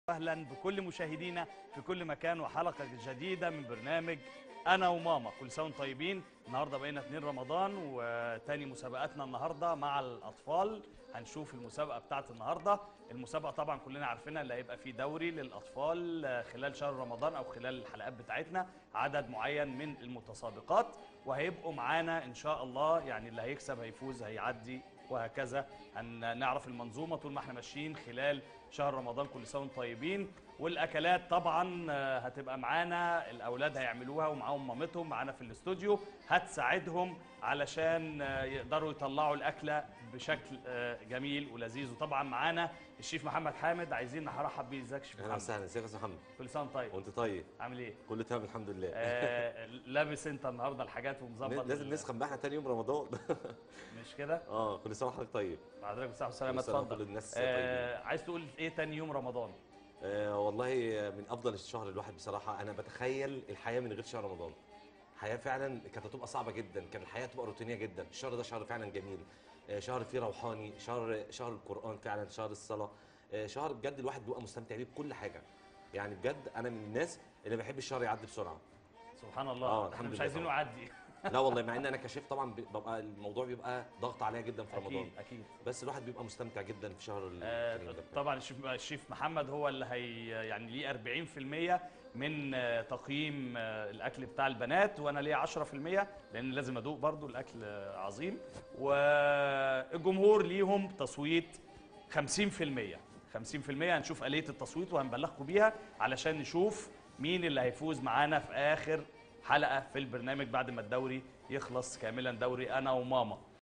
اهلا بكل مشاهدينا في كل مكان وحلقه جديده من برنامج انا وماما كل سنه وانتم طيبين النهارده بقينا 2 رمضان وتاني مسابقاتنا النهارده مع الاطفال هنشوف المسابقه بتاعت النهارده المسابقه طبعا كلنا عارفينها اللي هيبقى فيه دوري للاطفال خلال شهر رمضان او خلال الحلقات بتاعتنا عدد معين من المتسابقات وهيبقوا معانا ان شاء الله يعني اللي هيكسب هيفوز هيعدي وهكذا هنعرف المنظومه طول ما احنا ماشيين خلال شهر رمضان كل سنه وانتم طيبين والاكلات طبعا آه، هتبقى معانا الاولاد هيعملوها ومعاهم مامتهم معانا في الاستوديو هتساعدهم علشان آه، يقدروا يطلعوا الاكله بشكل آه، جميل ولذيذ وطبعا معانا الشيف محمد حامد عايزين نرحب بيه ازيك يا شيف اهلا محمد وسهلا ازيك يا استاذ محمد كل سنه وانت طيب وانت طيب عامل ايه كله تمام الحمد لله آه لابس انت النهارده الحاجات ومظبط لازم ال- نسخن بقى احنا تاني يوم رمضان مش كده اه كل سنه وحضرتك طيب حضرتك بالصحه والسلامه كل سنة اتفضل وكل الناس آه عايز تقول ايه تاني يوم رمضان آه والله من افضل الشهر الواحد بصراحه انا بتخيل الحياه من غير شهر رمضان الحياه فعلا كانت هتبقى صعبه جدا كان الحياه هتبقى روتينيه جدا الشهر ده شهر فعلا جميل آه شهر فيه روحاني شهر شهر القران فعلا شهر الصلاه آه شهر بجد الواحد بيبقى مستمتع بيه بكل حاجه يعني بجد انا من الناس اللي بحب الشهر يعدي بسرعه سبحان الله آه، احنا الحمد مش لله عايزينه طبعاً. يعدي لا والله مع ان انا كشيف طبعا ببقى الموضوع بيبقى ضغط عليا جدا في رمضان اكيد اكيد بس الواحد بيبقى مستمتع جدا في شهر آه، الكريم ده طبعا الشيف الشيف محمد هو اللي هي يعني ليه 40% من آه، تقييم آه، الاكل بتاع البنات وانا ليه 10% لان لازم ادوق برضو الاكل آه، عظيم والجمهور ليهم تصويت 50% 50% هنشوف آلية التصويت وهنبلغكم بيها علشان نشوف مين اللي هيفوز معانا في آخر حلقة في البرنامج بعد ما الدوري يخلص كاملا دوري أنا وماما